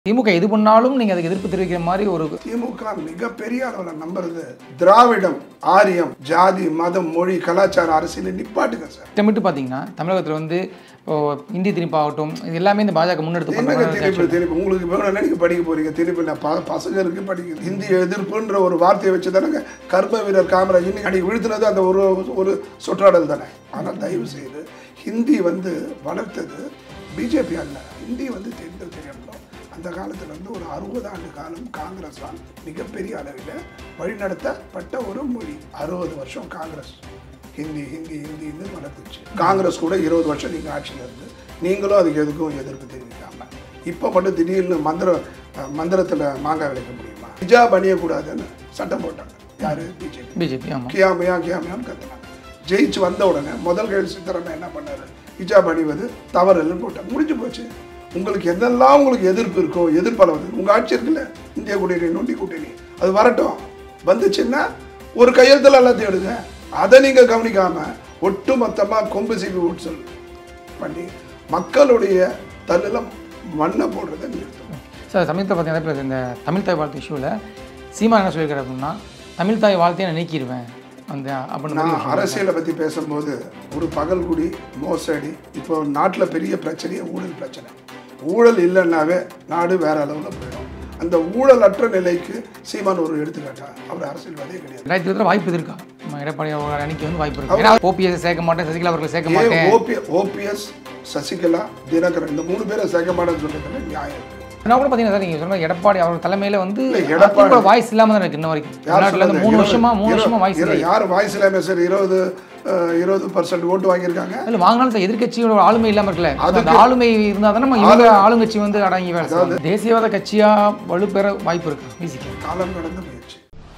திமுக எது பண்ணாலும் நீங்கள் அதுக்கு எதிர்ப்பு தெரிவிக்கிற மாதிரி ஒரு திமுக மிகப்பெரிய அளவில் நம்புறது திராவிடம் ஆரியம் ஜாதி மதம் மொழி கலாச்சார அரசியலை நிப்பாட்டுங்க சார் திட்டமிட்டு பார்த்தீங்கன்னா தமிழகத்தில் வந்து இப்போ இந்தி திணிப்பாகட்டும் இது எல்லாமே இந்த பாஜக முன்னெடுத்து என்னங்க பண்ணுறாங்க திருப்பி திருப்பி உங்களுக்கு வேணும்னா நீங்க படிக்க போறீங்க திருப்பி நான் ப- பசங்களுக்கு படிக்க இந்தி எதிர்ப்புன்ற ஒரு வார்த்தையை வச்சு தானங்க கர்ம வீரர் காமராஜ் இன்னைக்கு அன்னைக்கு விழுத்துனது அந்த ஒரு ஒரு சொற்றாடல் தானே ஆனால் தயவு செய்து ஹிந்தி வந்து வளர்த்தது பிஜேபி அல்ல ஹிந்தி வந்து தெரிந்து தெரியணும் அந்த காலத்துல இருந்து ஒரு அறுபது ஆண்டு காலம் காங்கிரஸால் மிகப்பெரிய அளவில் வழிநடத்தப்பட்ட ஒரு மொழி அறுபது வருஷம் காங்கிரஸ் ஹிந்தி ஹிந்தி ஹிந்தின்னு வளர்த்துச்சு காங்கிரஸ் கூட இருபது வருஷம் நீங்கள் ஆட்சியில் இருந்து நீங்களும் அதுக்கு எதுக்கும் எதிர்ப்பு தெரிவிக்காம இப்போ மட்டும் திடீர்னு மந்திர அஹ், மந்திரத்துல மாங்காய் விளைக்க முடியுமா ஹிஜாப் அணியக்கூடாதுன்னு சட்டம் போட்டாங்க யாரு பிஜேபி பிஜேபி ஆமாம் கியாமையா கியாமையான்னு கத்துனாங்க ஜெயிச்சு வந்த உடனே முதல் கையில் சித்தரண்ணா என்ன பண்ணாரு ஹிஜாப் அணிவது தவறுன்னு போட்டாங்க முடிஞ்சு போச்சு உங்களுக்கு எதெல்லாம் உங்களுக்கு எதிர்ப்பு இருக்கோ எதிர்ப்பால வந்து உங்க ஆட்சி இருக்குல்ல இந்திய கூட்டணி நொண்டி கூட்டணி அது வரட்டும் வந்துச்சுன்னா ஒரு கையெழுத்துல எல்லாத்தையும் எடுங்க அதை நீங்க கவனிக்காம ஒட்டு மொத்தமா கொம்பு சீப்பி உட்சல் பண்ணி மக்களுடைய தள்ளில மண்ணை போடுறதை நிறுத்தணும் சார் சமயத்தில் பார்த்தீங்கன்னா இப்போ இந்த தமிழ் தாய் வாழ்த்து இஷ்யூவில் சீமா என்ன சொல்லியிருக்காரு அப்படின்னா தமிழ் தாய் வாழ்த்தையை நான் நீக்கிடுவேன் அந்த அப்படின்னு மாதிரி நான் அரசியலை பற்றி பேசும்போது ஒரு பகல்குடி மோசடி இப்போ நாட்டில் பெரிய பிரச்சனையே ஊழல் பிரச்சனை ஊழல் இல்லைன்னாவே நாடு வேற அளவில் போயிடும் அந்த ஊழலற்ற நிலைக்கு சீமான் ஒரு எடுத்துக்காட்டா அவர் அரசியல்வாதியே கிடையாது ரெண்டாயிரத்தி இருபத்தில் வாய்ப்பு இருக்கா நம்ம எடப்பாடி அவர்கள் அன்னைக்கு வந்து வாய்ப்பு இருக்கு ஏன்னா ஓபிஎஸ் சேர்க்க மாட்டேன் சசிகலா அவர்களை சேர்க்க மாட்டேன் ஏன் ஓபி ஓபிஎஸ் சசிகலா தினகரன் இந்த மூணு பேரை சேர்க்க மாட்டேன்னு சொல்றதுல நியாயம் இருக்கு. நான் கூட பார்த்தீங்கன்னா சார் நீங்கள் சொன்ன எடப்பாடி அவர் தலைமையில் வந்து இல்ல, எடப்பாடி- வாய்ஸ் இல்லாமல் தான் இருக்கு இன்ன வரைக்கும் யார் தமிழ்நாட்டில் வந்து சொன்னது? மூணு இருபது- வருஷமா மூணு இரு- வருஷமா வாய்ஸ் இரு- இல்லை யார் வாய்ஸ் இல்லாம சார் இருபது அஹ், இருபது பர்சன்ட் ஓட்டு வாங்கியிருக்காங்க இல்லை வாங்கினாலும் சார் எதிர்க்கட்சியோட ஒரு ஆளுமை இல்லாமல் இருக்குல்ல அந்த அதுக்கு- ஆளுமை இருந்தால் தானே நம்ம இவங்க ஆளுங்கட்சி வந்து அடங்கி வேலை செய்வாங்க. தேசியவாத கட்சியா வலுப்பெற வாய்ப்பு இருக்கு பிசிக்கு காலம் கடந்த முயற்சி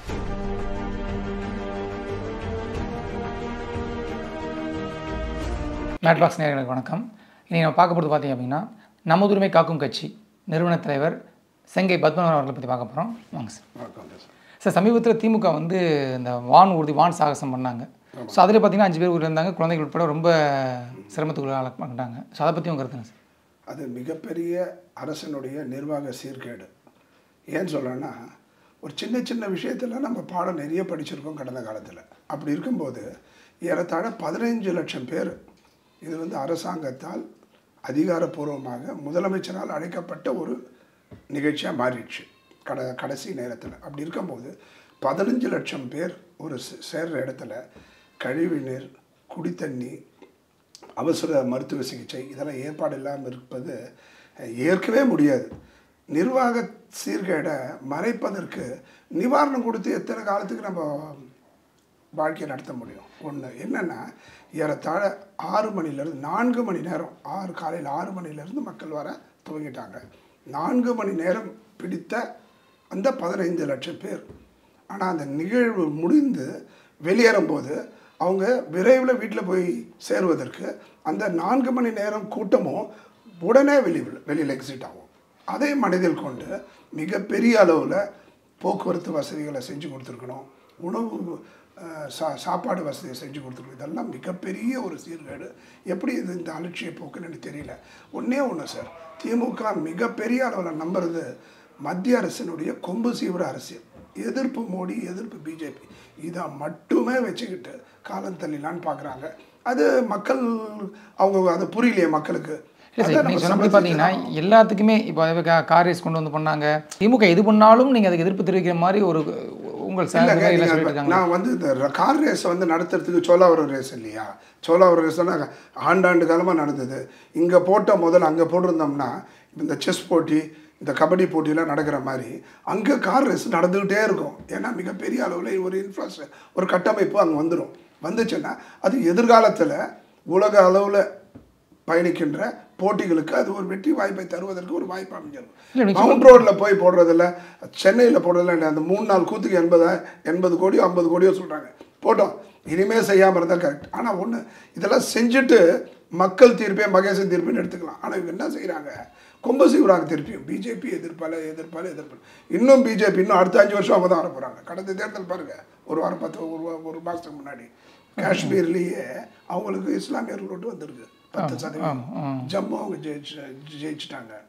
மேட் பாக்ஸ் நேயர்களுக்கு வணக்கம் இனி நம்ம பார்க்க போகிறது பார்த்தீங்க அப்படின்னா நமதுரிமை காக்கும் கட்சி நிறுவன தலைவர் செங்கை பத்மநாபன் அவர்களை பற்றி பார்க்க போகிறோம் வாங்க சார் வணக்கம் சார். சார் சமீபத்தில் திமுக வந்து இந்த வான் ஊர்தி வான் சாகசம் பண்ணாங்க ஸோ அதில் பார்த்தீங்கன்னா அஞ்சு பேர் உயிர் இருந்தாங்க குழந்தைகள் உட்பட ரொம்ப சிரமத்துக்குள்ள ஆளாக்கப்பட்டாங்க ஸோ அதை பற்றி உங்க கருத்துங்க சார் அது மிகப்பெரிய அரசனுடைய நிர்வாக சீர்கேடு ஏன்னு சொல்கிறேன்னா ஒரு சின்ன சின்ன விஷயத்தில் நம்ம பாடம் நிறைய படிச்சிருக்கோம் கடந்த காலத்தில் அப்படி இருக்கும்போது ஏறத்தாழ பதினைஞ்சு லட்சம் பேர் இது வந்து அரசாங்கத்தால் அதிகாரப்பூர்வமாக முதலமைச்சரால் அழைக்கப்பட்ட ஒரு நிகழ்ச்சியாக மாறிடுச்சு கட கடைசி நேரத்தில் அப்படி இருக்கும்போது பதினஞ்சு லட்சம் பேர் ஒரு சே- சேர்ற இடத்துல கழிவுநீர் குடித்தண்ணி அவசர மருத்துவ சிகிச்சை இதெல்லாம் ஏற்பாடு இல்லாமல் இருப்பது அஹ், ஏற்கவே முடியாது நிர்வாக சீர்கேடை மறைப்பதற்கு நிவாரணம் கொடுத்து எத்தனை காலத்துக்கு நம்ம வாழ்க்கையை நடத்த முடியும் ஒன்று என்னென்னா ஏறத்தாழ ஆறு மணிலேருந்து நான்கு மணி நேரம் ஆறு காலையில் ஆறு மணிலேருந்து மக்கள் வர துவங்கிட்டாங்க நான்கு மணி நேரம் பிடித்த அந்த பதினைந்து லட்சம் பேர் ஆனால் அந்த நிகழ்வு முடிந்து வெளியேறும்போது அவங்க விரைவில் வீட்டில் போய் சேருவதற்கு அந்த நான்கு மணி நேரம் கூட்டமும் உடனே வெளியில் வெளியில் எக்ஸிட் ஆகும் அதை மனதில் கொண்டு மிகப்பெரிய அளவில் போக்குவரத்து வசதிகளை செஞ்சு கொடுத்துருக்கணும் உணவு அஹ், சா சாப்பாடு வசதியை செஞ்சு கொடுத்துருக்கணும் இதெல்லாம் மிகப்பெரிய ஒரு சீர்கேடு எப்படி இது இந்த அலட்சிய போக்குன்னு எனக்கு தெரியல ஒன்றே ஒன்று சார் திமுக மிகப்பெரிய அளவில் நம்புறது மத்திய அரசினுடைய கொம்பு சீவிர அரசியல் எதிர்ப்பு மோடி எதிர்ப்பு பிஜேபி இதை மட்டுமே வச்சுக்கிட்டு காலம் தள்ளிலான்னு பார்க்குறாங்க அது மக்கள் அவங்க அது புரியலையே மக்களுக்கு இல்லை அதை சார் நம்ம நீங்கள் சொன்னபடி சமாளிச்சு பார்த்தீங்கன்னா எல்லாத்துக்குமே இப்போ அதே கா- கார் ரேஸ் கொண்டு வந்து பண்ணாங்க திமுக எது பண்ணாலும் நீங்கள் அதுக்கு எதிர்ப்பு தெரிவிக்கிற மாதிரி ஒரு உங்கள் சார் இல்லைங்க, எல்லாம் நீங்க சொல்லிட்டு இருக்காங்க நான் வந்து இந்த ர- கார் ரேஸ் வந்து நடத்துறதுக்கு சோழாவரம் ரேஸ் இல்லையா சோழாவரம் ரேஸ்னா ஆண்டாண்டு காலமாக நடந்தது இங்கே போட்ட முதல்ல அங்கே போட்டிருந்தோம்னா இந்த செஸ் போட்டி இந்த கபடி போட்டியெல்லாம் நடக்கிற மாதிரி அங்கே கார் ரேஸ் நடந்துக்கிட்டே இருக்கும் ஏன்னா மிகப்பெரிய அளவில் ஒரு இன்ஃப்ராஸ்ட்ரக்சர் ஒரு கட்டமைப்பு அங்கே வந்துடும் வந்துச்சுன்னா அது எதிர்காலத்தில் உலக அளவில் பயணிக்கின்ற போட்டிகளுக்கு அது ஒரு வெற்றி வாய்ப்பை தருவதற்கு ஒரு வாய்ப்பு இல்ல, அமைஞ்சிடும் நிச்சயமா. மவுண்ட் ரோட்டில் போய் போடுறதில்ல சென்னையில் போடுறதில்ல இல்லை, அந்த மூணு நாள் கூத்துக்கு எண்பதா எண்பது கோடியோ ஐம்பது கோடியோ சொல்கிறாங்க போட்டோம் இனிமேல் செய்யாமல் இருந்தால் கரெக்ட் ஆனால் ஒன்று இதெல்லாம் செஞ்சுட்டு மக்கள் தீர்ப்பே மகேசன் தீர்ப்புன்னு எடுத்துக்கலாம் ஆனால் இவங்க என்ன செய்கிறாங்க கொம்பு சீவுறாங்க திருப்பியும் பிஜேபி எதிர்ப்பால எதிர்ப்பால எதிர்ப்பால இன்னும் பிஜேபி இன்னும் அடுத்த அஞ்சு வருஷம் அவங்க தான் வர போகிறாங்க கடந்த தேர்தல் பாருங்க ஒரு வாரம் பத்து ஒரு வா- ஒரு மாதத்துக்கு முன்னாடி காஷ்மீர்லேயே அவங்களுக்கு இஸ்லாமியர்கள் ஓட்டு வந்திருக்கு பத்து சதவீதம் ஆமாம் ஆ ஜம்மு அவங்க ஜெயிச்சு ஜெயிச்சிட்டாங்க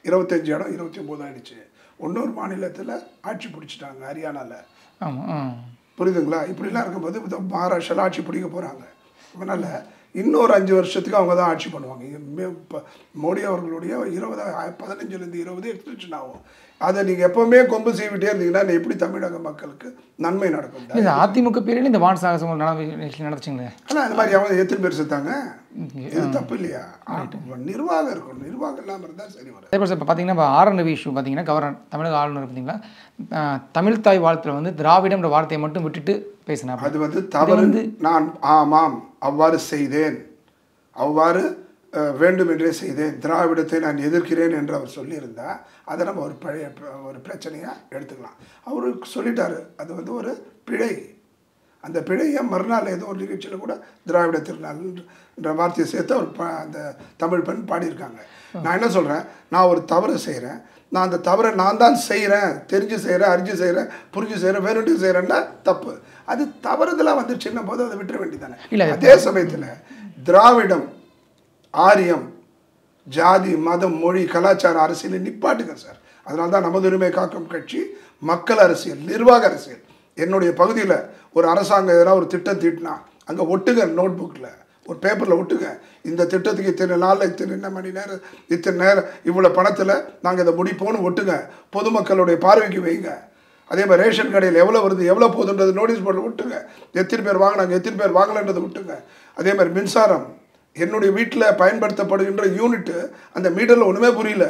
இருபத்தஞ்சு இடம் இருபத்தி ஒம்பது ஆயிடுச்சு இன்னொரு மாநிலத்தில் ஆட்சி பிடிச்சிட்டாங்க ஹரியானாவில் ஆமாம் ஆ புரியுதுங்களா இப்படிலாம் இருக்கும்போது இந்த மகாராஷ்டிராவில் ஆட்சி பிடிக்க போகிறாங்க அதனால் இன்னொரு அஞ்சு வருஷத்துக்கு அவங்க தான் ஆட்சி பண்ணுவாங்க இது மே- இப்ப மோடி அவர்களுடைய இருபது பதினஞ்சுலேருந்து இருபது எக்ஸ்டென்ஷன் ஆகும் அதை நீங்கள் எப்போவுமே கொம்பு சீவிட்டே இருந்தீங்கன்னா எப்படி தமிழக மக்களுக்கு நன்மை நடக்கும் இல்லை இந்த அதிமுக பேரில் இந்த வான் சாகசம் நடந்து நிகழ்ச்சி நடந்துச்சுங்களே ஆனால் அந்த மாதிரி அவங்க எத்தனை பேர் செத்தாங்க இது தப்பு இல்லையா நிர்வாகம் இருக்கணும் நிர்வாகம் இல்லாமல் இருந்தால் சரி வராது அதே போல் இப்போ பார்த்தீங்கன்னா இப்போ ஆர்என்வி இஷ்யூ பார்த்தீங்கன்னா கவர்னர் தமிழக ஆளுநர் பார்த்தீங்கன்னா அஹ், தமிழ் தாய் வாழ்த்துல வந்து திராவிடம்ன்ற வார்த்தையை மட்டும் விட்டுட்டு பேசினார் அது வந்து தவறு நான் ஆமாம் அவ்வாறு செய்தேன் அவ்வாறு அஹ், வேண்டுமென்றே செய்தேன் திராவிடத்தை நான் எதிர்க்கிறேன் என்று அவர் சொல்லியிருந்தா அதை நம்ம ஒரு பழைய ப- ஒரு பிரச்சனையாக எடுத்துக்கலாம் அவரு சொல்லிட்டாரு அது வந்து ஒரு பிழை அந்த பிழையை மறுநாள் ஏதோ ஒரு நிகழ்ச்சியில் கூட திராவிட திருநாள்ன்ற வார்த்தையை சேர்த்து அவர் ப அந்த தமிழ் பெண் பாடியிருக்காங்க நான் என்ன சொல்கிறேன் நான் ஒரு தவறு செய்கிறேன் நான் அந்த தவறை நான் தான் செய்கிறேன் தெரிஞ்சு செய்கிறேன் அறிஞ்சு செய்கிறேன் புரிஞ்சு செய்கிறேன் வேணுட்டு செய்கிறேன்னா தப்பு அது தவறுதலாக வந்துச்சுன்னும் போது அதை விட்டுற வேண்டியதானே இல்ல, அதே சமயத்தில் திராவிடம் ஆரியம் ஜாதி மதம் மொழி கலாச்சார அரசியலை நிப்பாட்டுங்க சார் அதனால தான் நமது உரிமை காக்கும் கட்சி மக்கள் அரசியல் நிர்வாக அரசியல் என்னுடைய பகுதியில் ஒரு அரசாங்கம் எதனா ஒரு திட்டம் தீட்டினா அங்கே ஒட்டுங்க நோட் புக்கில் ஒரு பேப்பரில் ஒட்டுங்க இந்த திட்டத்துக்கு இத்தனை நாளில் இத்தனை என்ன மணி நேரம் இத்தனை நேரம் இவ்வளோ பணத்தில் நாங்கள் இதை முடிப்போம்னு ஒட்டுங்க பொதுமக்களுடைய பார்வைக்கு வைங்க அதே மாதிரி ரேஷன் கடையில் எவ்வளோ வருது எவ்வளோ போகுதுன்றது நோட்டீஸ் போர்டில் விட்டுங்க எத்தனை பேர் வாங்கினாங்க எத்தனை பேர் வாங்கலைன்றதை விட்டுங்க அதே மாதிரி மின்சாரம் என்னுடைய வீட்டில் பயன்படுத்தப்படுகின்ற யூனிட்டு அந்த மீட்டரில் ஒன்றுமே புரியல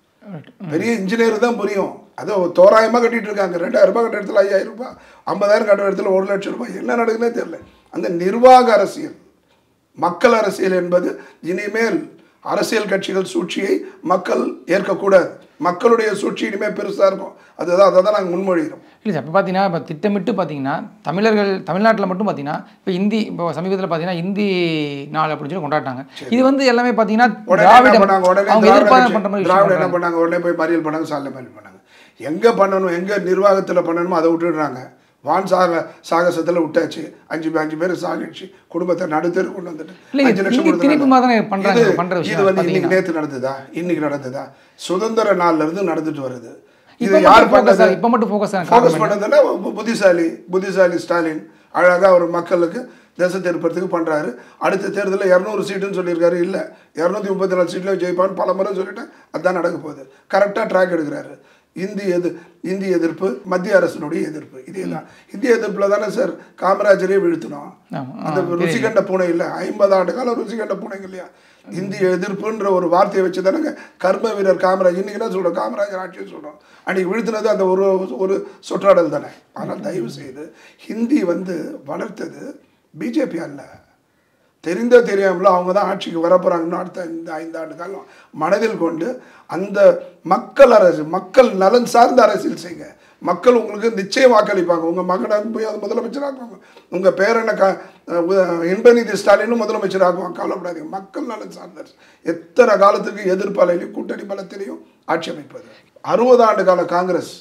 பெரிய இன்ஜினியர் தான் புரியும் அது தோராயமாக கட்டிட்டு இருக்காங்க ரெண்டாயிரம் ரூபாய் கட்டுற இடத்துல ஐயாயிரம் ரூபாய் ஐம்பதாயிரம் கட்டுற இடத்துல ஒரு லட்சம் ரூபாய் என்ன நடக்குதுன்னே தெரியல அந்த நிர்வாக அரசியல் மக்கள் அரசியல் என்பது இனிமேல் அரசியல் கட்சிகள் சூழ்ச்சியை மக்கள் ஏற்கக்கூடாது மக்களுடைய சூழ்ச்சி இனிமேல் பெருசாக இருக்கும் அதுதான் அதை தான் நாங்கள் முன்மொழிகிறோம் இல்லை சார் இப்போ பார்த்தீங்கன்னா இப்போ திட்டமிட்டு பார்த்தீங்கன்னா தமிழர்கள் தமிழ்நாட்டில் மட்டும் பார்த்தீங்கன்னா இப்போ இந்தி இப்போ சமீபத்தில் பார்த்தீங்கன்னா இந்தி நாள் அப்படின்னு சொல்லி கொண்டாடினாங்க இது வந்து எல்லாமே பார்த்தீங்கன்னா உடனே என்ன திராவிடம் பண்ணாங்க உடனே அவங்க திராவிட எதிர்பார்ப்பு கட்சி- பண்ணுற மாதிரி திராவிடம் விஷயம் என்ன பண்ணாங்க உடனே போய் மறியல் பண்ணாங்க சாலை மறியல் பண்ணாங்க எங்கே பண்ணணும் எங்கே நிர்வாகத்தில் பண்ணணுமோ அதை விட்டுடுறாங்க வான் சாக சாகசத்தில் விட்டாச்சு அஞ்சு அஞ்சு பேர் சாகிடுச்சு குடும்பத்தை நடுத்தரு கொண்டு வந்துட்டு இல்லை, இது அஞ்சு லட்சம் இந்தி திணிப்பு கொடுத்துறாங்க. மாதிரி தானே பண்றாங்க, இது- பண்ற விஷயம் இது வந்து இன்னைக்கு பார்த்தீங்கன்னா. நேற்று நடந்ததா இன்னைக்கு நடந்ததா சுதந்திர நாள்ல இருந்து நடந்துட்டு வருது இது இப்போ யார் மட்டும் focus பண்ணது ஆ- இப்போ மட்டும் ஃபோக்கஸ் ஃபோக்கஸ் பண்ணதுன்னா பு- புத்திசாலி புத்திசாலி ஸ்டாலின் அழகாக ஒரு மக்களுக்கு தேச திருப்பத்துக்கு பண்ணுறாரு அடுத்த தேர்தலில் இரநூறு சீட்டுன்னு சொல்லியிருக்காரு இல்லை இரநூத்தி முப்பத்தி நாலு சீட்டில் ஜெயிப்பான்னு பல முறை சொல்லிட்டேன் அதுதான் நடக்க போகுது கரெக்டாக ட்ராக் எடுக்கிறாரு இந்தி எது இந்தி எதிர்ப்பு மத்திய அரசினுடைய எதிர்ப்பு இதே தான் இந்திய எதிர்ப்பில் தானே சார் காமராஜரே வீழ்த்தினோம் ஆமா. அந்த ருசி கண்ட பூனை இல்லை ஐம்பது ஆண்டு காலம் ருசி கண்ட பூனைங்க இல்லையா இந்திய எதிர்ப்புன்ற ஒரு வார்த்தையை வச்சு தானங்க கர்ம வீரர் காமராஜ் இன்னைக்கு என்ன சொல்கிறோம் காமராஜர் ஆட்சின்னு சொல்கிறோம் அன்னைக்கு விழுத்தினது அந்த ஒரு ஒரு சொற்றாடல் தானே ஆனால் தயவு செய்து ஹிந்தி வந்து வளர்த்தது பிஜேபி அல்ல தெரிந்தோ தெரியாமலோ அவங்க தான் ஆட்சிக்கு வரப்போகிறாங்கன்னு அடுத்த இந்த ஐந்தாண்டு காலம் மனதில் கொண்டு அந்த மக்கள் அரசு மக்கள் நலன் சார்ந்த அரசியல் செய்யுங்க மக்கள் உங்களுக்கு நிச்சயம் வாக்களிப்பாங்க உங்கள் மகனை போய் அது முதலமைச்சராக்குவாங்க உங்கள் பேரனை க அஹ் இன்பநிதி ஸ்டாலினும் முதலமைச்சர் ஆக்குவாங்க கவலைப்படாதீங்க மக்கள் நலன் சார்ந்த அரசு எத்தனை காலத்துக்கு எதிர்ப்பாலையிலையும் கூட்டணி பலத்திலையும் ஆட்சி அமைப்பது அறுபது ஆண்டு கால காங்கிரஸ்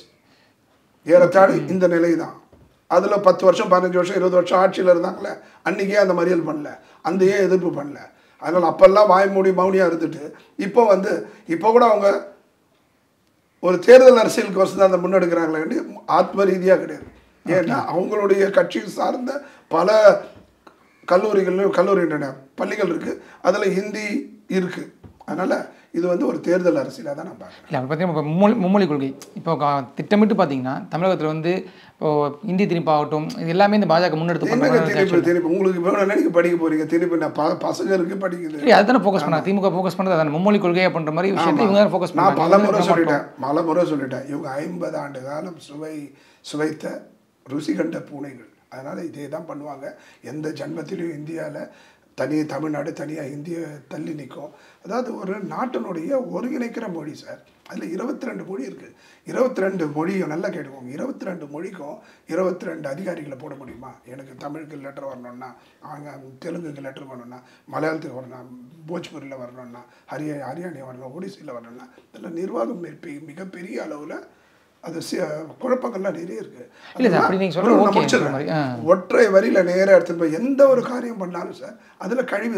ஏறத்தாழ இந்த நிலை தான் அதில் பத்து வருஷம் பதினஞ்சு வருஷம் இருபது வருஷம் ஆட்சியில் இருந்தாங்களே அன்றைக்கே அந்த மறியல் பண்ணல அந்த ஏன் எதிர்ப்பு பண்ணல அதனால் அப்போல்லாம் வாய் மூடி மௌனியாக இருந்துட்டு இப்போ வந்து இப்போ கூட அவங்க ஒரு தேர்தல் அரசியலுக்கு வசதி அந்த முன்னெடுக்கிறாங்களே ஆத்ம ரீதியாக கிடையாது ஏன்னா அவங்களுடைய கட்சி சார்ந்த பல கல்லூரிகள் கல்லூரி பள்ளிகள் இருக்குது அதில் ஹிந்தி இருக்குது அதனால் இது வந்து ஒரு தேர்தல் அரசியலாக தான் நான் பார்க்குறேன் இல்லை அப்படி பார்த்தீங்கன்னா இப்போ மும்மொழி மும்மொழி கொள்கை இப்போ கா- திட்டமிட்டு பார்த்தீங்கன்னா தமிழகத்தில் வந்து இப்போ இந்தி திணிப்பு ஆகட்டும் இது எல்லாமே இந்த பாஜக முன்னெடுத்து என்னங்க பண்ணுறாங்க திருப்பி திருப்பி உங்களுக்கு வேணும்னா நீங்கள் படிக்க போறீங்க திருப்பி நான் ப பசங்களுக்கு படிக்குது இல்லை அதுதானே ஃபோக்கஸ் பண்ணாங்க திமுக ஃபோக்கஸ் பண்ணது அதான் மும்மொழி கொள்கை அப்படின்ற மாதிரி விஷயத்தை இவங்க தான் ஃபோக்கஸ் நான் பல முறை பண்ணாங்க சொல்லிட்டேன் பல முறை சொல்லிட்டேன் இவங்க ஐம்பது ஆண்டு காலம் சுவை சுவைத்த ருசி கண்ட பூனைகள் அதனால் இதே தான் பண்ணுவாங்க எந்த ஜன்மத்திலையும் இந்தியாவில் தனி தமிழ்நாடு தனியாக இந்திய தள்ளி நிற்கும் அதாவது ஒரு நாட்டினுடைய ஒருங்கிணைக்கிற மொழி சார் அதில் இருபத்தி ரெண்டு மொழி இருக்குது இருபத்தி ரெண்டு மொழியும் நல்லா கேட்டுக்கோங்க இருபத்தி ரெண்டு மொழிக்கும் இருபத்தி ரெண்டு அதிகாரிகளை போட முடியுமா எனக்கு தமிழுக்கு லெட்டர் வரணும்னா அவங்க தெலுங்குக்கு லெட்டர் வரணும்னா மலையாளத்துக்கு வரணும் போஜ்பூரில் வரணும்னா ஹரியா ஹரியானா வரணும் ஒடிசியில் வரணும்னா இதெல்லாம் நிர்வாகம் மிக- மிகப்பெரிய அளவில் அது சி- குழப்பங்கள்லாம் நிறைய இருக்கு இல்ல சார், அப்படி நீங்க சொல்றது நான் okay, முடிச்சிடுறேன். இந்த மாதிரி, ஆ. ஒற்றை வரியில நேரா எடுத்துட்டு போய் எந்த ஒரு காரியம் பண்ணாலும் சார் அதுல கழிவு இருக்கும்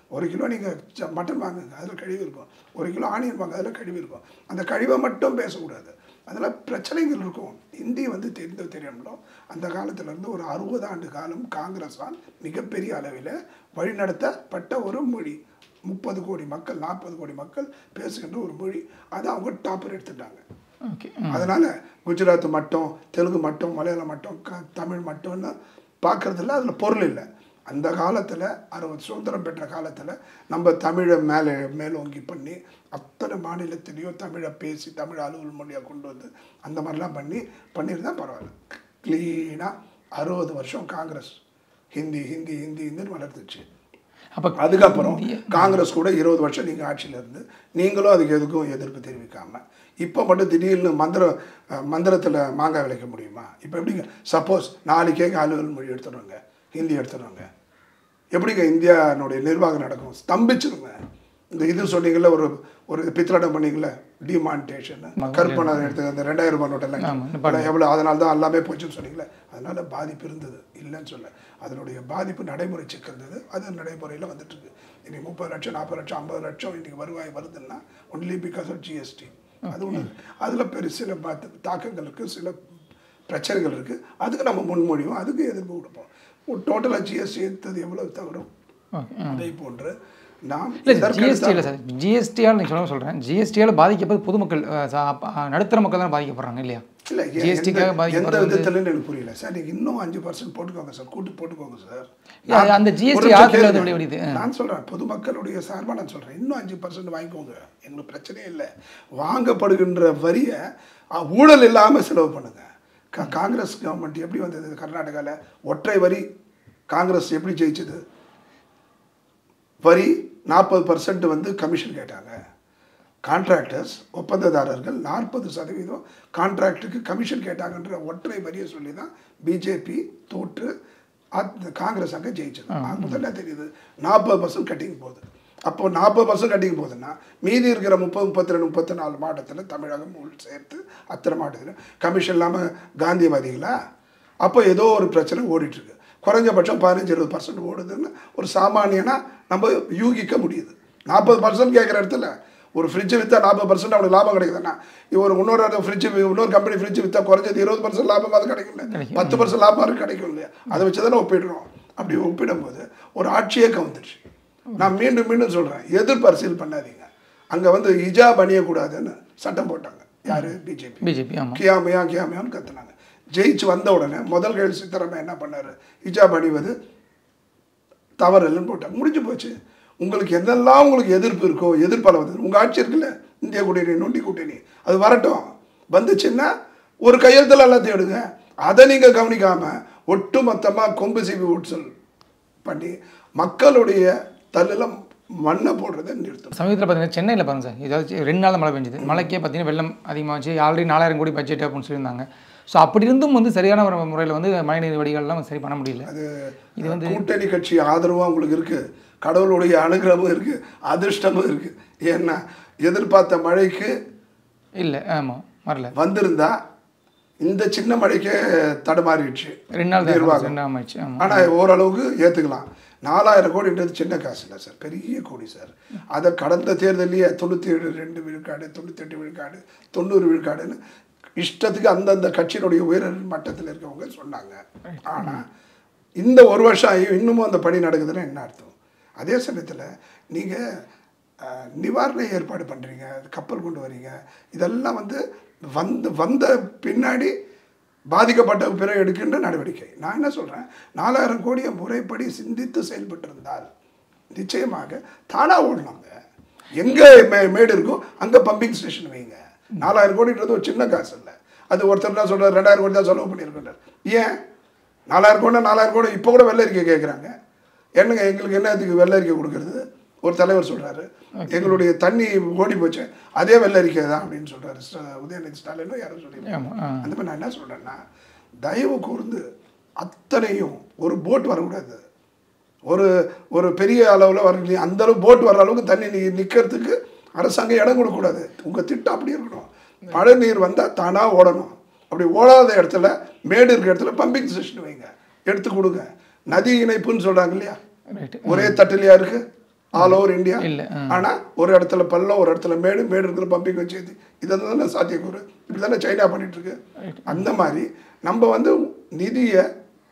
ஒரு கிலோ நீங்கள் மட்டன் வாங்குங்க அதில் கழிவு இருக்கும் ஒரு கிலோ ஆனியன் வாங்க அதில் கழிவு இருக்கும் அந்த கழிவை மட்டும் பேசக்கூடாது அதில் பிரச்சனைகள் இருக்கும் ஹிந்தி வந்து தெரிந்து தெரியணும்னோ அந்த காலத்திலேருந்து ஒரு அறுபது ஆண்டு காலம் காங்கிரஸால் மிகப்பெரிய அளவில் வழிநடத்தப்பட்ட ஒரு மொழி முப்பது கோடி மக்கள் நாற்பது கோடி மக்கள் பேசுகின்ற ஒரு மொழி அதை அவங்க டாப்பர் எடுத்துட்டாங்க ஓகே அதனால் குஜராத் மட்டும் தெலுங்கு மட்டும் மலையாளம் மட்டும் க தமிழ் மட்டும்னு பார்க்கறதில்ல அதில் பொருள் இல்லை அந்த காலத்தில் அறுபது சுதந்திரம் பெற்ற காலத்தில் நம்ம தமிழை மேலே மேலோங்கி பண்ணி அத்தனை மாநிலத்திலையும் தமிழை பேசி தமிழ் அலுவல் மொழியாக கொண்டு வந்து அந்த மாதிரிலாம் பண்ணி பண்ணியிருந்தா பரவாயில்ல க்ளீனாக அறுபது வருஷம் காங்கிரஸ் ஹிந்தி ஹிந்தி ஹிந்தி ஹிந்தின்னு வளர்த்துச்சு அப்போ அதுக்கப்புறம் காங்கிரஸ் கூட இருபது வருஷம் நீங்கள் ஆட்சியில் இருந்து நீங்களும் அதுக்கு எதுக்கும் எதிர்ப்பு தெரிவிக்காம இப்போ மட்டும் திடீர்னு மந்திர மந்திரத்தில் மாங்காய் விளைக்க முடியுமா இப்போ எப்படிங்க சப்போஸ் நாளைக்கே அலுவல் மொழி எடுத்துடுவாங்க ஹிந்தி எடுத்துடுவாங்க எப்படிங்க இந்தியானுடைய நிர்வாகம் நடக்கும் ஸ்தம்பிச்சிருங்க இந்த இது சொன்னீங்கல்ல ஒரு ஒரு பித்தலாட்டம் பண்ணீங்கல்ல டிமானிட்டேஷன் கற்பனை எடுத்து அந்த ரெண்டாயிரம் ரூபாய் நோட்டெல்லாம் எவ்வளோ அதனால தான் எல்லாமே போச்சுன்னு சொன்னீங்களே அதனால பாதிப்பு இருந்தது இல்லைன்னு சொல்ல அதனுடைய பாதிப்பு நடைமுறை சிக்கல் இருந்தது அது நடைமுறையில் வந்துட்டு இருக்கு இன்னைக்கு முப்பது லட்சம் நாற்பது லட்சம் ஐம்பது லட்சம் இன்னைக்கு வருவாய் வருதுன்னா ஒன்லி பிகாஸ் ஆஃப் ஜிஎஸ்டி அது ஒன்று அதில் பெரிய சில பா- தாக்கங்கள் இருக்குது சில பிரச்சனைகள் இருக்குது அதுக்கு நம்ம முன்மொழிவோம் அதுக்கு எதிர்ப்பு கொடுப்போம் டோட்டலாக ஜிஎஸ்டி எடுத்தது எவ்வளவு தவறும் ஓகே அதை போன்று நாம் இல்லை இதற்கு ஜிஎஸ்டி இல்லை சார் ஜிஎஸ்டியால் நீங்கள் சொல்ல சொல்கிறேன் ஜிஎஸ்டியால் பாதிக்கப்பது பொதுமக்கள் அஹ், சா- அப்ப, அஹ், நடுத்தர மக்கள் தான் பாதிக்கப்படுறாங்க இல்லையா இல்லை எ- ஜிஎஸ்டிக்காக எந்த- எந்த பாதிக்கப்படுறது வந்து- விதத்துலன்னு எனக்கு புரியல சார் நீங்கள் இன்னும் அஞ்சு பர்சன்ட் போட்டுக்கோங்க சார் கூட்டி போட்டுக்கோங்க சார் இல்ல, அது அந்த GST ஒரு நிமிஷம் யாருக்கு கேளுங்க. எப்படி வருது? நான் சொல்கிறேன் பொதுமக்களுடைய சார்பாக நான் சொல்கிறேன் இன்னும் அஞ்சு பர்சன்ட் வாங்கிக்கோங்க எங்களுக்கு பிரச்சனையே இல்லை வாங்கப்படுகின்ற வரியை அ, ஊழல் இல்லாமல் செலவு பண்ணுங்க கா காங்கிரஸ் கவர்மெண்ட் எப்படி வந்தது கர்நாடகாவில் ஒற்றை வரி காங்கிரஸ் எப்படி ஜெயிச்சது வரி நாற்பது பர்சன்ட் வந்து கமிஷன் கேட்டாங்க கான்ட்ராக்டர்ஸ் ஒப்பந்ததாரர்கள் நாற்பது சதவீதம் கான்ட்ராக்டுக்கு கமிஷன் கேட்டாங்கன்ற ஒற்றை வரியை சொல்லி தான் பிஜேபி தோற்று அந்த காங்கிரஸ் அங்கே ஜெயிச்சது அது முதல்ல தெரியுது நாற்பது பர்சன்ட் கட்டிங் போகுது அப்போ நாற்பது பர்சன்ட் கட்டிங் போகுதுன்னா மீதி இருக்கிற முப்பது முப்பத்தி ரெண்டு முப்பத்தி நாலு மாவட்டத்தில் தமிழகம் உள் சேர்த்து அத்தனை மாவட்டத்தில் கமிஷன் இல்லாமல் காந்தியவாதிகளா அப்போ ஏதோ ஒரு பிரச்சனை ஓடிட்டுருக்கு குறைஞ்சபட்சம் பதினஞ்சு இருபது பர்சன்ட் ஓடுதுன்னு ஒரு சாமானியனா நம்ம யூகிக்க முடியுது நாற்பது பர்சன்ட் கேட்குற இடத்துல ஒரு ஃப்ரிட்ஜ் விற்றா நாற்பது பர்சன்ட் அவனுக்கு லாபம் கிடைக்குதுன்னா இவர் இன்னொரு ஃப்ரிட்ஜ் இன்னொரு கம்பெனி ஃப்ரிட்ஜ் விற்றா குறைஞ்சது இருபது பர்சன்ட் லாபம் அது கிடைக்கல பத்து பர்சன்ட் லாபம் அது கிடைக்கும் இல்லையா அதை வச்சு தானே ஒப்பிடுறோம் அப்படி ஒப்பிடும்போது ஒரு ஆட்சியே கவுந்துருச்சு நான் மீண்டும் மீண்டும் சொல்கிறேன் எதிர்பரிசீல் பண்ணாதீங்க அங்கே வந்து ஹிஜாப் அணியக்கூடாதுன்னு சட்டம் போட்டாங்க யார் பிஜேபி பிஜேபி ஆமாம் கியாமையா கியாமையான்னு கத்துனாங்க ஜெயிச்சு வந்த உடனே முதல் கேள்வி சித்தராமையா என்ன பண்ணாரு ஹிஜாப் அணிவது தவறு இல்லைன்னு போட்டாங்க முடிஞ்சு போச்சு உங்களுக்கு எதெல்லாம் உங்களுக்கு எதிர்ப்பு இருக்கோ எதிர்ப்பால் வந்து உங்கள் ஆட்சி இருக்குல்ல இந்திய கூட்டணி நொண்டி கூட்டணி அது வரட்டும் வந்துச்சுன்னா ஒரு கையெழுத்தில் எல்லாத்தையும் எடுங்க அதை நீங்கள் கவனிக்காமல் ஒட்டு மொத்தமாக கொம்பு சீவி ஊட்சல் பண்ணி மக்களுடைய தள்ளில் மண்ணை போடுறதை நிறுத்தணும் சமீபத்தில் பார்த்தீங்கன்னா சென்னையில் பாருங்க சார் ஏதாச்சும் ரெண்டு நாள் மழை பெஞ்சுது மழைக்கே பார்த்தீங்கன்னா வெள்ளம் அதிகமாச்சு ஆல்ரெடி நாலாயிரம் கோடி பட்ஜெட் அப்படின்னு சொல்லியிருந்தாங்க ஸோ அப்படி இருந்தும் வந்து சரியான ஒரு முறையில் வந்து மழைநீர் வடிகால்லாம் சரி பண்ண முடியல அது கூட்டணி கட்சி ஆதரவும் உங்களுக்கு இருக்கு கடவுளுடைய அனுகிரகமும் இருக்கு அதிர்ஷ்டமும் இருக்கு ஏன்னா எதிர்பார்த்த மழைக்கு இல்லை ஆமாம் வரல வந்திருந்தா இந்த சின்ன மழைக்கே தடுமாறிடுச்சு ரெண்டு நாள் தான் நிர்வாகம். ரெண்டு நாள் ஆயிடுச்சு ஆமாம் ஆனால் ஓரளவுக்கு ஏற்றுக்கலாம் நாலாயிரம் கோடின்றது சின்ன காசு இல்லை சார் பெரிய கோடி சார் அதை கடந்த தேர்தலையே தொண்ணூற்றி ஏழு ரெண்டு விழுக்காடு தொண்ணூத்தெட்டு விழுக்காடு தொண்ணூறு விழுக்காடுன்னு இஷ்டத்துக்கு அந்தந்த கட்சியினுடைய உயர் மட்டத்தில் இருக்கவங்க சொன்னாங்க ஆனால் இந்த ஒரு வருஷம் ஆகி இன்னமும் அந்த பணி நடக்குதுன்னா என்ன அர்த்தம் அதே சமயத்தில் நீங்கள் நிவாரண ஏற்பாடு பண்ணுறீங்க கப்பல் கொண்டு வரீங்க இதெல்லாம் வந்து வந்து வந்த பின்னாடி பாதிக்கப்பட்ட பிறகு எடுக்கின்ற நடவடிக்கை நான் என்ன சொல்கிறேன் நாலாயிரம் கோடியை முறைப்படி சிந்தித்து செயல்பட்டிருந்தால் நிச்சயமாக தானாக ஓடலாங்க எங்கே மே மேடு இருக்கோ அங்கே பம்பிங் ஸ்டேஷன் வைங்க நாலாயிரம் கோடின்றது ஒரு சின்ன காசு இல்லை அது ஒருத்தர் தான் சொல்கிறார் ரெண்டாயிரம் கோடி தான் செலவு பண்ணியிருக்கிறார் ஏன் நாலாயிரம் கோடி நாலாயிரம் கோடி இப்போ கூட வெள்ளை அறிக்கை கேட்குறாங்க என்னங்க எங்களுக்கு என்ன அதுக்கு வெள்ளை அறிக்கை கொடுக்கறது ஒரு தலைவர் சொல்கிறாரு எங்களுடைய தண்ணி ஓடி போச்சு அதே வெள்ளை அறிக்கை தான் அப்படின்னு சொல்கிறாரு உதயநிதி ஸ்டாலினும் யாரும் சொல்லி ஆமாம் ஆ அந்த மாதிரி நான் என்ன சொல்கிறேன்னா தயவு கூர்ந்து அத்தனையும் ஒரு போட் வரக்கூடாது ஒரு ஒரு பெரிய அளவில் வர நீ அந்த அளவு போட் வர்ற அளவுக்கு தண்ணி நீ நிற்கிறதுக்கு அரசாங்கம் இடம் கொடுக்கக்கூடாது உங்கள் திட்டம் அப்படி இருக்கணும் மழை நீர் வந்தால் தானாக ஓடணும் அப்படி ஓடாத இடத்துல மேடு இருக்கிற இடத்துல பம்பிங் ஸ்டேஷன் வைங்க எடுத்து கொடுங்க நதி இணைப்புன்னு சொல்கிறாங்க இல்லையா ரைட்டு ஒரே தட்டிலையா இருக்கு ஆல் ஓவர் இந்தியா இல்ல, ஆனா ஒரு இடத்துல பள்ளம் ஒரு இடத்துல மேடு மேடு இருக்கிற பம்பிங் வச்சு ஏத்தி இதை தானே சாத்தியக்கூறு இப்படி தானே சைனா பண்ணிட்டு இருக்கு அந்த மாதிரி நம்ம வந்து நிதியை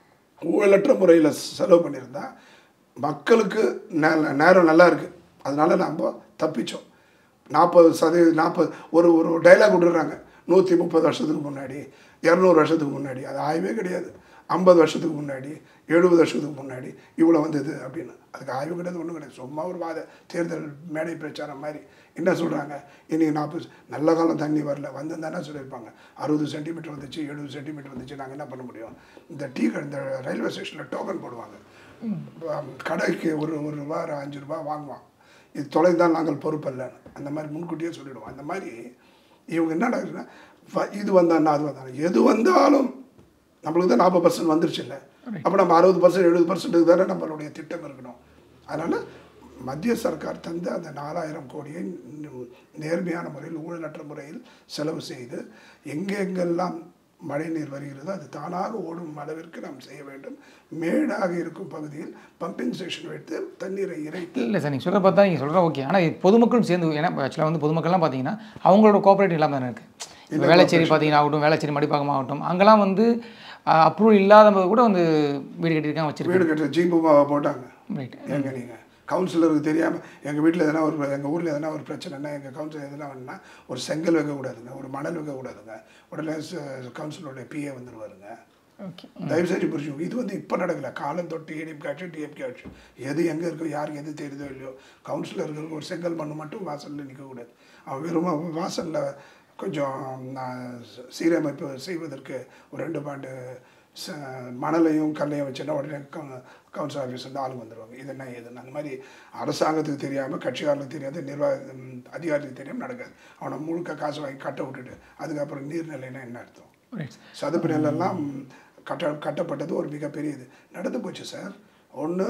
ஊழலற்ற முறையில் செலவு பண்ணியிருந்தா மக்களுக்கு நே- நேரம் நல்லா இருக்கு அதனால நம்ம தப்பிச்சோம் நாற்பது சதவீதம் நாற்பது ஒரு ஒரு டைலாக் விட்டுறாங்க நூற்றி முப்பது வருஷத்துக்கு முன்னாடி இரநூறு வருஷத்துக்கு முன்னாடி அது ஆய்வே கிடையாது ஐம்பது வருஷத்துக்கு முன்னாடி எழுபது வருஷத்துக்கு முன்னாடி இவ்வளோ வந்தது அப்படின்னு அதுக்கு ஆய்வு கிடையாது ஒன்றும் கிடையாது சும்மா ஒரு வாத தேர்தல் மேடை பிரச்சாரம் மாதிரி என்ன சொல்கிறாங்க இன்றைக்கி நாற்பது நல்ல காலம் தண்ணி வரல வந்திருந்தானே சொல்லியிருப்பாங்க அறுபது சென்டிமீட்டர் வந்துச்சு எழுபது சென்டிமீட்டர் வந்துச்சு நாங்கள் என்ன பண்ண முடியும் இந்த டீ கடை இந்த ரயில்வே ஸ்டேஷனில் டோக்கன் போடுவாங்க ஆம், கடைக்கு ஒரு ஒரு ரூபா ஒரு அஞ்சு ரூபா வாங்குவான் இது தொலைந்தால் நாங்கள் பொறுப்பல்ல அந்த மாதிரி முன்கூட்டியே சொல்லிடுவோம் அந்த மாதிரி இவங்க என்ன நடக்குதுன்னா வ- இது வந்தான்னா அது வந்தாங்க எது வந்தாலும் நம்மளுக்கு தான் நாற்பது பர்சன்ட் வந்துருச்சு இல்லை அப்போ நம்ம அறுபது பர்சன்ட் எழுபது பர்சன்ட்டுக்கு தானே நம்மளுடைய திட்டம் இருக்கணும் அதனால் மத்திய சர்க்கார் தந்த அந்த நாலாயிரம் கோடியை ந- நேர்மையான முறையில் ஊழலற்ற முறையில் செலவு செய்து எங்கெங்கெல்லாம் மழைநீர் வருகிறதோ அது தானாக ஓடும் அளவிற்கு நாம் செய்ய வேண்டும் மேடாக இருக்கும் பகுதியில் பம்பிங் ஸ்டேஷன் வைத்து தண்ணீரை இறைத்து இல்லை சார் நீங்கள் சொல்கிற பார்த்தா நீங்கள் சொல்கிற ஓகே ஆனால் இது பொதுமக்களும் சேர்ந்து ஏன்னா ஆக்சுவலாக வந்து பொதுமக்கள்லாம் பார்த்தீங்கன்னா அவங்களோட கோஆப்ரேட்டிவ் இல்லாமல் தானே இருக்குது இப்போ வேளச்சேரி பார்த்தீங்கன்னா ஆகட்டும் வேளச்சேரி மடிப்பாக்கம் ஆகட்டும் அங்கெல்லாம் வந்து அப்ரூவல் இல்லாத போது கூட வந்து வீடு கட்டியிருக்காங்க வச்சிருக்காங்க வீடு கட்டுற ஜீம்புமாவை போட்டாங்க ரைட் எங்க நீங்கள் கவுன்சிலருக்கு தெரியாமல் எங்கள் வீட்டில் எதனா ஒரு எங்கள் ஊரில் எதனா ஒரு பிரச்சனைனா எங்கள் கவுன்சிலர் எதனா வேணும்னா ஒரு செங்கல் வைக்கக்கூடாதுங்க ஒரு மணல் வைக்கக்கூடாதுங்க உடனே கவுன்சிலருடைய பிஏ வந்துடுவாருங்க ஓகே தயவு செஞ்சு புரிஞ்சுக்கோங்க இது வந்து இப்போ நடக்கல காலம் தொட்டு ஏடிஎம்கே ஆட்சி டிஎம்கே ஆட்சி எது எங்கே இருக்கோ யாருக்கு எது தெரியுதோ இல்லையோ கவுன்சிலர்களுக்கு ஒரு செங்கல் மண்ணு மட்டும் வாசலில் நிற்கக்கூடாது அவன் வெறும் வாசலில் கொஞ்சம் நான் சீரமைப்பு செய்வதற்கு ஒரு ரெண்டு பாண்டு ச- மணலையும் கல்லையும் வச்சுன்னா உடனே கவுன்சில் ஆஃபீஸ் வந்து ஆளுங்க வந்துடுவாங்க இது என்ன ஏதுன்னு அந்த மாதிரி அரசாங்கத்துக்கு தெரியாமல் கட்சிக்காரர்களுக்கு தெரியாத நிர்வாக ம், அதிகாரிகளுக்கு தெரியாமல் நடக்காது அவனை முழுக்க காசு வாங்கி கட்ட விட்டுட்டு அதுக்கப்புறம் நீர்நிலைன்னா என்ன அர்த்தம் ரைட் சதுப்பு நிலம்லாம் கட்ட கட்டப்பட்டது ஒரு மிகப்பெரிய இது நடந்து போச்சு சார் ஒன்று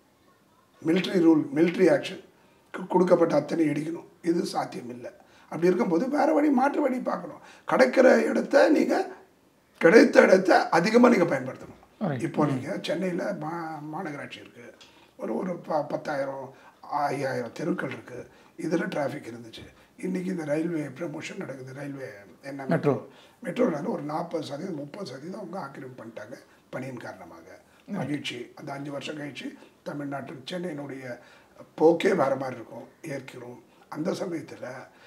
military ரூல் military ஆக்ஷன் கொடுக்கப்பட்ட அத்தனை இடிக்கணும் இது சாத்தியம் இல்லை அப்படி இருக்கும்போது வேறு வழி மாற்று வழி பார்க்கணும் கிடைக்கிற இடத்த நீங்கள் கிடைத்த இடத்த அதிகமாக நீங்கள் பயன்படுத்தணும் Right. இப்போ நீங்கள் சென்னையில் மா மாநகராட்சி இருக்குது ஒரு ஒரு ப பத்தாயிரம் ஐயாயிரம் தெருக்கள் இருக்குது இதில் டிராஃபிக் இருந்துச்சு இன்றைக்கி இந்த ரயில்வே ப்ரமோஷன் நடக்குது ரயில்வே என்ன Metro. மெட்ரோவில் ஒரு நாற்பது சதவீதம் முப்பது சதவீதம் அவங்க ஆக்கிரமிப்பு பண்ணிட்டாங்க பணியின் காரணமாக மகிழ்ச்சி அந்த அஞ்சு வருஷம் கழிச்சு தமிழ்நாட்டு சென்னையினுடைய போக்கே வேறு மாதிரி இருக்கும் ஏற்கிறோம் அந்த சமயத்தில்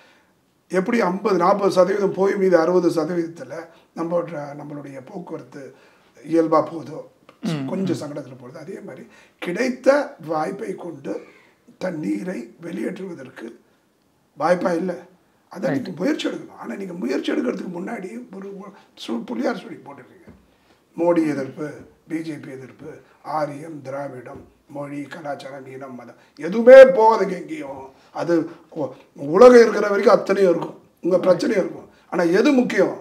எப்படி ஐம்பது நாற்பது சதவீதம் போய் மீது அறுபது சதவீதத்தில் நம்ம நம்மளுடைய போக்குவரத்து இயல்பாக போகுதோ கொஞ்சம் சங்கடத்தில் போகுது அதே மாதிரி கிடைத்த வாய்ப்பை கொண்டு தண்ணீரை வெளியேற்றுவதற்கு வாய்ப்பா இல்லை அதை நீங்கள் முயற்சி எடுக்கணும் ஆனால் நீங்கள் முயற்சி எடுக்கிறதுக்கு முன்னாடி ஒரு ஒரு சு புள்ளியார் சொல்லி போட்டுருக்கீங்க மோடி எதிர்ப்பு பிஜேபி எதிர்ப்பு ஆரியம் திராவிடம் மொழி கலாச்சாரம் இனம் மதம் எதுவுமே போகாதுங்க எங்கேயும் அது உ- உலகம் இருக்கிற வரைக்கும் அத்தனையும் இருக்கும் உங்கள் பிரச்சனையும் இருக்கும் ஆனால் எது முக்கியம்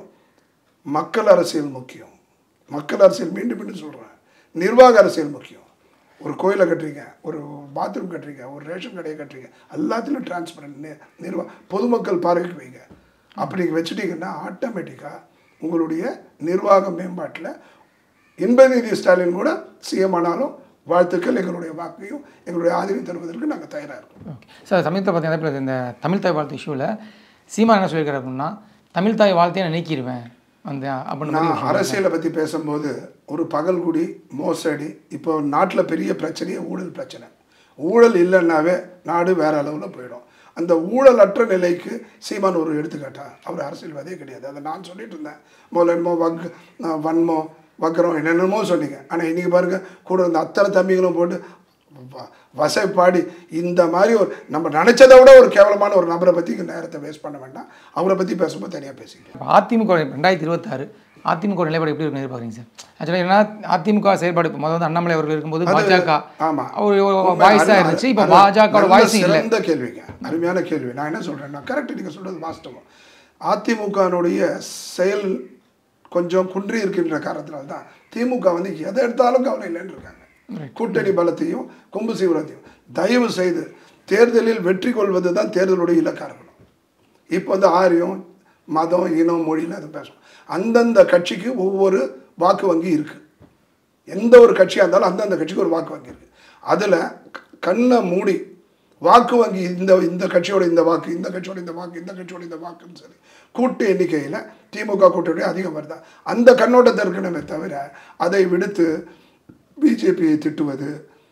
மக்கள் அரசியல் முக்கியம் மக்கள் அரசியல் மீண்டும் மீண்டும் சொல்கிறேன் நிர்வாக அரசியல் முக்கியம் ஒரு கோயிலை கட்டுறீங்க ஒரு பாத்ரூம் கட்டுறீங்க ஒரு ரேஷன் கடையை கட்டுறீங்க எல்லாத்துலையும் டிரான்ஸ்பரண்ட் நிர்வா பொதுமக்கள் பார்வைக்கு வைங்க அப்படி வச்சுட்டீங்கன்னா ஆட்டோமேட்டிக்காக உங்களுடைய நிர்வாக மேம்பாட்டில் இன்பநிதி ஸ்டாலின் கூட சிஎம் ஆனாலும் வாழ்த்துக்கள் எங்களுடைய வாக்கையும் எங்களுடைய ஆதரவை தருவதற்கு நாங்கள் தயாராக இருக்கோம் ஓகே சார் சமீபத்தில் பார்த்தீங்கன்னா இப்ப இந்த தமிழ் தாய் வாழ்த்து இஷ்யூவில் சீமா என்ன சொல்லியிருக்காரு அப்படின்னா தமிழ் தாய் வாழ்த்தையை நான் நீக்கிடுவேன் அந்த அப்படின்னு மாதிரி நான் அரசியலை பற்றி பேசும்போது ஒரு பகல்குடி மோசடி இப்போ நாட்டில் பெரிய பிரச்சனையே ஊழல் பிரச்சனை ஊழல் இல்லைன்னாவே நாடு வேற அளவில் போயிடும் அந்த ஊழலற்ற நிலைக்கு சீமான் ஒரு எடுத்துக்காட்டா அவர் அரசியல்வாதியே கிடையாது அதை நான் சொல்லிட்டு இருந்தேன் முதல்ல என்னமோ வக் வன்மோ வக்கரம் என்னென்னமோ சொன்னீங்க ஆனால் இன்றைக்கி பாருங்க கூட இருந்த அத்தனை தம்பிகளும் போட்டு வ- வசைப்பாடி இந்த மாதிரி ஒரு நம்ம நினச்சதை விட ஒரு கேவலமான ஒரு நபரை பற்றி நேரத்தை வேஸ்ட் பண்ண வேண்டாம் அவரை பற்றி பேசும்போது தனியாக பேசிக்கலாம் இப்போ அதிமுக ரெண்டாயிரத்தி இருபத்தாறு அதிமுக நிலைப்பாடு எப்படி இருக்குன்னு எதிர்பார்க்குறீங்க சார் ஆக்சுவலாக ஏன்னா அதிமுக செயல்பாடு இப்போ முதல்ல வந்து அண்ணாமலை அவர்கள் இருக்கும்போது பாஜக ஆமா. ஒரு உண்மை, வாய்ஸாக அருமை, இருந்துச்சு இப்போ அருமை. பாஜகவோட நல்ல வாய்ஸ் இல்லை சிறந்த கேள்விங்க அருமையான கேள்வி நான் என்ன சொல்றேன்னா கரெக்ட் நீங்க சொல்றது வாஸ்தவம் அதிமுகனுடைய செயல் கொஞ்சம் குன்றி இருக்கின்ற காரணத்தினால தான் திமுக வந்து எதை எடுத்தாலும் கவலை இல்லைன்னு இருக்காங்க கூட்டணி பலத்தையும் கொம்பு சீவிரத்தையும் தயவு செய்து தேர்தலில் வெற்றி கொள்வது தான் தேர்தலுடைய இலக்காக இருக்கணும் இப்போ வந்து ஆரியம் மதம் இனம் மொழியில் அது பேசணும் அந்தந்த கட்சிக்கு ஒவ்வொரு வாக்கு வங்கி இருக்கு எந்த ஒரு கட்சியாக இருந்தாலும் அந்தந்த கட்சிக்கு ஒரு வாக்கு வங்கி இருக்கு அதில் கண்ணை மூடி வாக்கு வங்கி இந்த இந்த கட்சியோட இந்த வாக்கு இந்த கட்சியோட இந்த வாக்கு இந்த கட்சியோட இந்த வாக்குன்னு சொல்லி கூட்டு எண்ணிக்கையில் திமுக கூட்டணி அதிகம் வருதா அந்த கண்ணோட்டத்தை இருக்கணுமே தவிர அதை விடுத்து பிஜேபியை திட்டுவது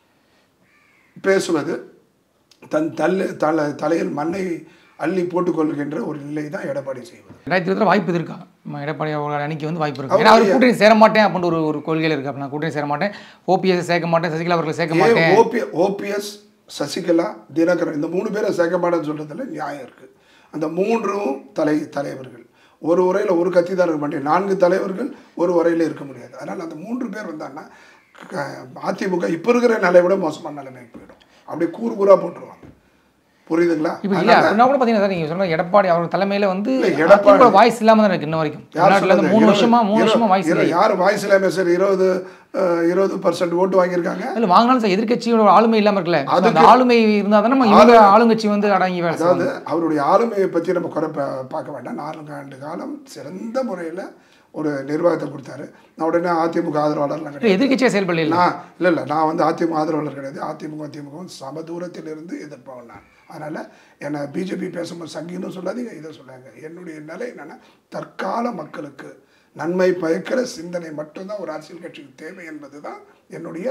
பேசுவது தன் தல் தல தலையில் மண்ணை அள்ளி போட்டுக்கொள்கின்ற ஒரு நிலை தான் எடப்பாடி செய்வது ரெண்டாயிரத்தி இருபத்தில் வாய்ப்பு இருக்கா நம்ம எடப்பாடி அவர்கள் அன்னைக்கு வந்து வாய்ப்பு இருக்கு ஏன்னா அவர் கூட்டணி சேர மாட்டேன் அப்படின்ற ஒரு ஒரு கொள்கையில் இருக்கு அப்ப நான் கூட்டணி சேர மாட்டேன் ஓபிஎஸ் சேர்க்க மாட்டேன் சசிகலா அவர்களை சேர்க்க மாட்டேன் ஏன் ஓபி ஓபிஎஸ் சசிகலா தினகரன் இந்த மூணு பேரை சேர்க்க மாட்டேன்னு சொல்றதுல நியாயம் இருக்கு அந்த மூன்றும் தலை தலைவர்கள் ஒரு உரையில் ஒரு கட்சி தான் இருக்க மாட்டேன் நான்கு தலைவர்கள் ஒரு உரையில் இருக்க முடியாது அதனால் அந்த மூன்று பேர் வந்தாங்கன்னா க- அதிமுக இப்போ இருக்கிற நிலையை விட மோசமான நிலைமைக்கு போயிடும் அப்படியே கூறு கூறா போட்டுருவாங்க புரியுதுங்களா இப்போ இல்ல அப்படின்னா கூட பார்த்தீங்கன்னா சார் நீங்கள் சொன்ன எடப்பாடி அவர் தலைமையில வந்து இல்ல, எடப்பாடி- எடப்பாடி வாய்ஸ் இல்லாம தான் இருக்கு இன்ன வரைக்கும் யார் தமிழ்நாட்டுல இருந்து சொன்னது? மூணு இருபது- வருஷமா மூணு இரு- வருஷமா வாய்ஸ் இரு- இல்லை யார் வாய்ஸ் இல்லாமல் சார் இருபது அஹ், இருபது பர்சன்ட் ஓட்டு வாங்கியிருக்காங்க இல்ல வாங்கினாலும் சார் எதிர்க்கட்சியோட ஆளுமை இல்லாம இருக்குல்ல So, அந்த அதுக்கு- ஆளுமை இருந்தால் தான் நம்ம இவங்க ஆளுங்கட்சி வந்து அடங்கி வேலை அதாவது அவருடைய ஆளுமையை பற்றி நம்ம குறை பா- பார்க்க வேண்டாம் நான்கு ஆண்டு காலம் சிறந்த முறையில் ஒரு நிர்வாகத்தை கொடுத்தாரு நான் உடனே அதிமுக ஆதரவாளர்லாம் கிடையாது எதிர்கட்சியாக செயல்படல நான் இல்லை இல்லை நான் வந்து அதிமுக ஆதரவாளர் கிடையாது அதிமுக திமுகவும் சம தூரத்தில் இருந்து எதிர்ப்பவன் நான் அதனால் என்னை பிஜேபி பேசும்போது சங்கின்னு சொல்லாதீங்க இதை சொல்லாங்க என்னுடைய நிலை என்னென்னா தற்கால மக்களுக்கு நன்மை பயக்கிற சிந்தனை மட்டும்தான் ஒரு அரசியல் கட்சிக்கு தேவை என்பது தான் என்னுடைய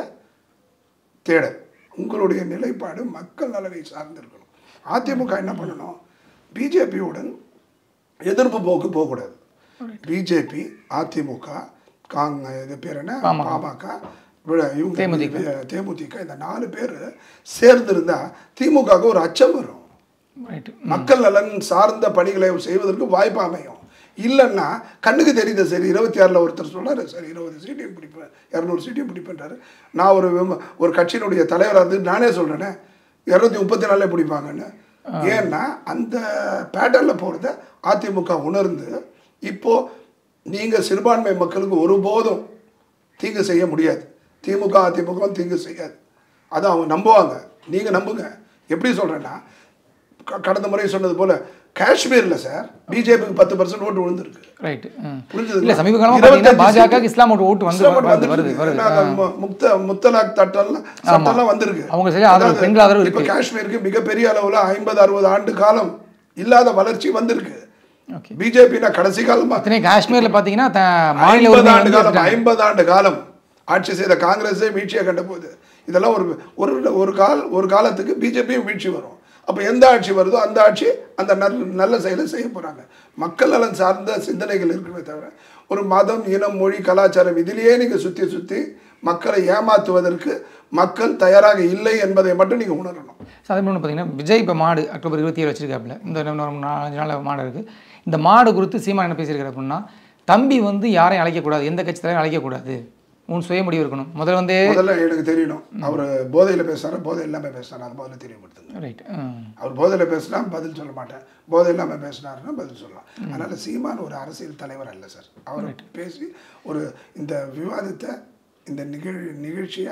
தேடல் உங்களுடைய நிலைப்பாடு மக்கள் நலனை சார்ந்திருக்கணும் அதிமுக என்ன பண்ணணும் பிஜேபியுடன் எதிர்ப்பு போக்கு போகக்கூடாது பிஜேபி அதிமுக காங் இது பேர் என்ன பாமக விழ- இவங்க தேமுதிக. தேமுதிக இந்த நாலு பேர் சேர்ந்திருந்தா திமுகவுக்கு ஒரு அச்சம் வரும் ரைட்டு மக்கள் நலன் சார்ந்த பணிகளை செய்வதற்கு வாய்ப்பு அமையும் இல்லைன்னா கண்ணுக்கு தெரியுது சரி இருபத்தி ஆறில் ஒருத்தர் சொல்றாரு சரி இருபது சீட்டையும் பிடிப்பேன் இரநூறு சீட்டையும் பிடிப்பேன்றாரு நான் ஒரு விம- ஒரு கட்சியினுடைய தலைவராக இருந்து நானே சொல்கிறேனே இரநூத்தி முப்பத்தி நாலே பிடிப்பாங்கன்னு ஏன்னா அந்த பேட்டர்னில் போகிறத அதிமுக உணர்ந்து இப்போ நீங்கள் சிறுபான்மை மக்களுக்கு ஒருபோதும் தீங்கு செய்ய முடியாது திமுக அதிமுகவும் தீங்கு செய்யாது அதை அவங்க நம்புவாங்க நீங்கள் நம்புங்க எப்படி சொல்கிறேன்னா க- கடந்த முறை சொன்னது போல காஷ்மீர்ல சார் பிஜேபிக்கு பத்து பர்சன்ட் ஓட்டு விழுந்திருக்கு ரைட்டு புரிஞ்சுதுங்களா? இல்ல சமீப காலமா இருபத்தஞ்சு பார்த்தீங்கன்னா பாஜக சீட்டு இஸ்லாம் ஓட்டு ஓட்டு வந்து இஸ்லாம் ஓட்டு வருது வருது வந்துருக்கு. வருது ஏன்னா, மு- முக்த முத்தலாக் தட்டம்லாம் சட்டம்லாம் வந்திருக்கு அவங்க சரியா ஆதரவு, அதாவது பெண்கள் ஆதரவு இப்ப இருக்கு. காஷ்மீருக்கு மிகப்பெரிய அளவுல ஐம்பது அறுபது ஆண்டு காலம் இல்லாத வளர்ச்சி வந்திருக்கு ஓகே பிஜேபினா கடைசி காலமா இத்தனை காஷ்மீர்ல பாத்தீங்கன்னா த- மாநில ஐம்பது உரிமை ஆண்டு வந்து காலம் ஐம்பது ஆண்டு காலம் ஆட்சி செய்த காங்கிரஸே வீழ்ச்சியை கண்ட போது இதெல்லாம் ஒரு ஒரு ஒரு கால் ஒரு காலத்துக்கு பிஜேபியும் வீழ்ச்சி வரும் அப்போ எந்த ஆட்சி வருதோ அந்த ஆட்சி அந்த நல்ல நல்ல செயலை செய்ய போறாங்க மக்கள் நலன் சார்ந்த சிந்தனைகள் இருக்குமே தவிர ஒரு மதம் இனம் மொழி கலாச்சாரம் இதிலேயே நீங்க சுத்தி சுத்தி மக்களை ஏமாத்துவதற்கு மக்கள் தயாராக இல்லை என்பதை மட்டும் நீங்க உணரணும் So, அதே மாதிரி பார்த்தீங்கன்னா விஜய் இப்போ மாடு அக்டோபர் இருபத்தி ஏழு வச்சிருக்காப்புல இந்த இன்னும் ஒரு நாலஞ்சு நாள் மாடு இருக்குது இந்த மாடு குறித்து சீமான் என்ன பேசியிருக்காரு அப்படின்னா தம்பி வந்து யாரையும் அழைக்கக்கூடாது எந்த கட்சி தலைவரும் அழைக்கக்கூடாது உன் சுய முடிவு இருக்கணும் முதல்ல வந்து முதல்ல எனக்கு தெரியணும் அவர் போதையில பேசுறாரு போதை இல்லாம பேசுறாரு அது முதல்ல தெரியப்படுத்துங்க ரைட் அவர் போதையில் பேசினா பதில் சொல்ல மாட்டேன் போதை இல்லாமல் பேசினாருன்னா பதில் சொல்லலாம் அதனால சீமான் ஒரு அரசியல் தலைவர் அல்ல சார் அவர் பேசி ஒரு இந்த விவாதத்தை இந்த நிகழ் நிகழ்ச்சியை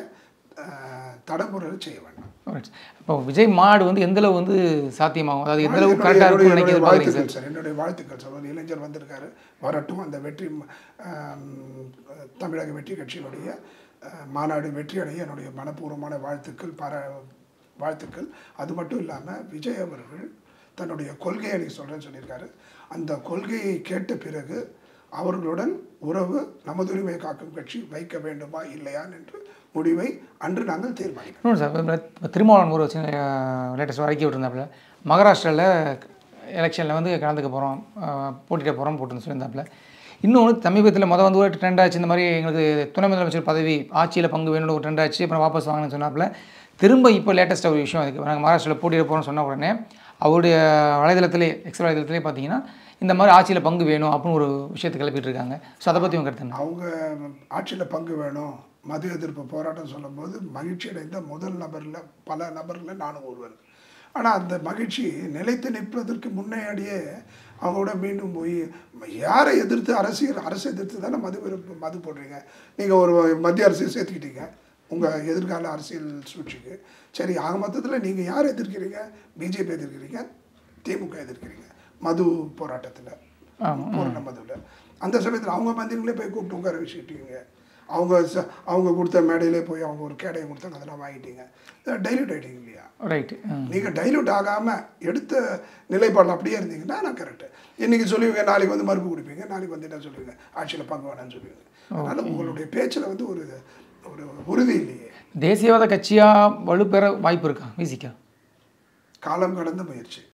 தடமுறை செய்ய வேண்டாம் ரைட் இப்போ விஜய் மாடு வந்து எந்த அளவு வந்து சாத்தியமாகும் அதாவது எந்த அளவு என்னுடைய- கரெக்டாக இருக்கும்னு என்னுடைய நினைக்கிறது பார்க்குறீங்க சார் வாழ்த்துக்கள் சார் என்னுடைய வாழ்த்துக்கள் சார் ஒரு இளைஞர் வந்திருக்காரு வரட்டும் அந்த வெற்றி ஆம், தமிழக வெற்றி கட்சியினுடைய அஹ், மாநாடு வெற்றி அடைய என்னுடைய மனப்பூர்வமான வாழ்த்துக்கள் பார வாழ்த்துக்கள் அது மட்டும் இல்லாமல் விஜய் அவர்கள் தன்னுடைய கொள்கையை அன்னைக்கு சொல்கிறேன்னு சொல்லியிருக்காரு அந்த கொள்கையை கேட்ட பிறகு அவர்களுடன் உறவு நமது உரிமை காக்கும் கட்சி வைக்க வேண்டுமா இல்லையா என்று முடிவை அன்று நாங்கள் தீர்மானிக்கிறோம் இன்னொன்று சார் இப்போ திருமாவளவன் ஒரு சின்ன லேட்டஸ்ட் அறிக்கை விட்டுருந்தாப்புல மகாராஷ்டிராவில் எலெக்ஷனில் வந்து கலந்துக்க போகிறோம் போட்டியிட போகிறோம் போட்டுன்னு சொல்லியிருந்தாப்புல இன்னொன்று சமீபத்தில் மொதல் வந்து ஒரு ட்ரெண்ட் ஆச்சு இந்த மாதிரி எங்களுக்கு துணை முதலமைச்சர் பதவி ஆட்சியில் பங்கு வேணும்னு ஒரு ட்ரெண்ட் ஆச்சு அப்புறம் வாபஸ் வாங்கணும்னு சொன்னாப்புல திரும்ப இப்போ லேட்டஸ்ட்டாக ஒரு விஷயம் அதுக்கு நாங்கள் மகாராஷ்டிராவில் போட்டியிட போகிறோம்னு சொன்ன உடனே அவருடைய வலைதளத்திலே எக்ஸ் வலைதளத்திலே பார்த்தீங்கன்னா இந்த மாதிரி ஆட்சியில் பங்கு வேணும் அப்படின்னு ஒரு விஷயத்தை கிளப்பிட்டு இருக்காங்க ஸோ அதை பற்றி உங்கள் கருத்து என்ன அவங்க ஆட்சியில் பங்கு வேணும் மது எதிர்ப்பு போராட்டம் சொல்லும்போது மகிழ்ச்சி அடைந்த முதல் நபரில் பல நபரில் நானும் ஒருவர் ஆனால் அந்த மகிழ்ச்சி நிலைத்து நிற்பதற்கு முன்னாடியே அவங்களோட மீண்டும் போய் யாரை எதிர்த்து அரசியல் அரசு எதிர்த்து தானே மது விருப்ப மது போடுறீங்க நீங்கள் ஒரு மத்திய அரசு சேர்த்துக்கிட்டீங்க உங்கள் எதிர்கால அரசியல் சூழ்ச்சிக்கு சரி ஆக மொத்தத்தில் நீங்கள் யார் எதிர்க்கிறீங்க பிஜேபி எதிர்க்கிறீங்க திமுக எதிர்க்கிறீங்க மது போராட்டத்தில் ஆமாம் பூரண மதுவில் அந்த சமயத்தில் அவங்க மந்திரிகளே போய் கூப்பிட்டு உட்கார வச்சுக்கிட்டீங்க அவங்க ச- அவங்க கொடுத்த மேடையிலே போய் அவங்க ஒரு கேடையை கொடுத்தாங்க அதெல்லாம் வாங்கிட்டீங்க டைல்யூட் ஆகிட்டீங்க இல்லையா ரைட்டு நீங்கள் டைல்யூட் ஆகாமல் எடுத்த நிலைப்பாடில் அப்படியே இருந்தீங்கன்னா நான் கரெக்டு இன்றைக்கி சொல்லுவீங்க நாளைக்கு வந்து மறுப்பு கொடுப்பீங்க நாளைக்கு வந்து என்ன சொல்லுவீங்க ஆட்சியில் பங்கு வேணாம்னு சொல்லுவீங்க அதனால் உங்களுடைய பேச்சில் வந்து ஒரு ஒரு உறுதி இல்லையே தேசியவாத கட்சியாக வலுப்பெற வாய்ப்பு இருக்கா விசிக்கா காலம் கடந்த முயற்சி